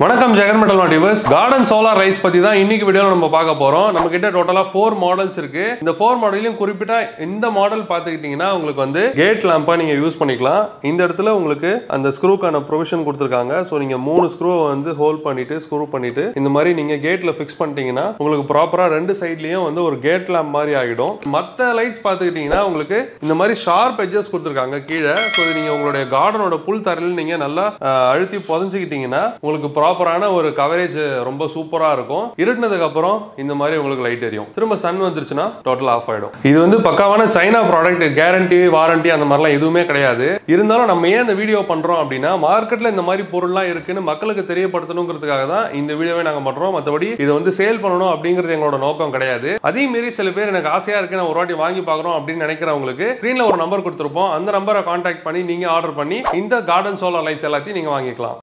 வணக்கம் ஜெகன் மெட்டல் மாட்டிவர்ஸ் garden solar lights பத்தி தான் இன்னைக்கு வீடியோல நம்ம பார்க்க போறோம் நம்ம கிட்ட டோட்டலா ஃபோர் மாடல்ஸ் இருக்கு இந்த ஃபோர் மாடலையும் குறிப்பிட்ட இந்த மாடல் பார்த்துக்கிட்டீங்கன்னா உங்களுக்கு வந்து கேட் லேம்பா நீங்க யூஸ் பண்ணிக்கலாம் இந்த இடத்துல உங்களுக்கு அந்த ஸ்க்ரூக்கான ப்ரொவிஷன் கொடுத்துருக்காங்க ஸோ நீங்க மூணு ஸ்க்ரூ வந்து ஹோல்ட் பண்ணிட்டு ஸ்க்ரூ பண்ணிட்டு இந்த மாதிரி நீங்க கேட்ல ஃபிக்ஸ் பண்ணிட்டீங்கன்னா உங்களுக்கு ப்ராப்பரா ரெண்டு சைட்லயும் வந்து ஒரு கேட் லேம்ப் மாதிரி ஆகிடும் மற்ற லைட்ஸ் பார்த்துக்கிட்டீங்கன்னா உங்களுக்கு இந்த மாதிரி ஷார்ப் எட்ஜஸ் கொடுத்துருக்காங்க கீழே ஸோ இது நீங்க உங்களுடைய கார்டனோட புல் தரையில் நீங்க நல்லா அஹ், அழுத்தி புதஞ்சுக்கிட்டீங்கன்னா உங்களுக்கு ப்ராப்பரான ஒரு கவரேஜ் ரொம்ப சூப்பரா இருக்கும் இருட்டினதுக்கு அப்புறம் இந்த மாதிரி உங்களுக்கு லைட் எரியும் திரும்ப சன் வந்துருச்சுன்னா டோட்டல் ஆஃப் ஆயிடும் இது வந்து பக்காவான சைனா ப்ராடக்ட் கேரண்டி வாரண்டி அந்த மாதிரிலாம் எதுவுமே கிடையாது இருந்தாலும் நம்ம ஏன் இந்த வீடியோ பண்றோம் அப்படின்னா மார்க்கெட்ல இந்த மாதிரி பொருள்லாம் இருக்குன்னு மக்களுக்கு தெரியப்படுத்தணுங்கிறதுக்காக தான் இந்த வீடியோவை நாங்க பண்றோம் மற்றபடி இதை வந்து சேல் பண்ணணும் அப்படிங்கிறது எங்களோட நோக்கம் கிடையாது அதே மீறி சில பேர் எனக்கு ஆசையா இருக்கு நான் ஒரு வாட்டி வாங்கி பார்க்கறோம் அப்படின்னு நினைக்கிறவங்களுக்கு ஸ்க்ரீன்ல ஒரு நம்பர் கொடுத்துருப்போம் அந்த நம்பரை கான்டாக்ட் பண்ணி நீங்க ஆர்டர் பண்ணி இந்த கார்டன் சோலார் லைட்ஸ் எல்லாத்தையும் நீங்க வாங்கிக்கலாம்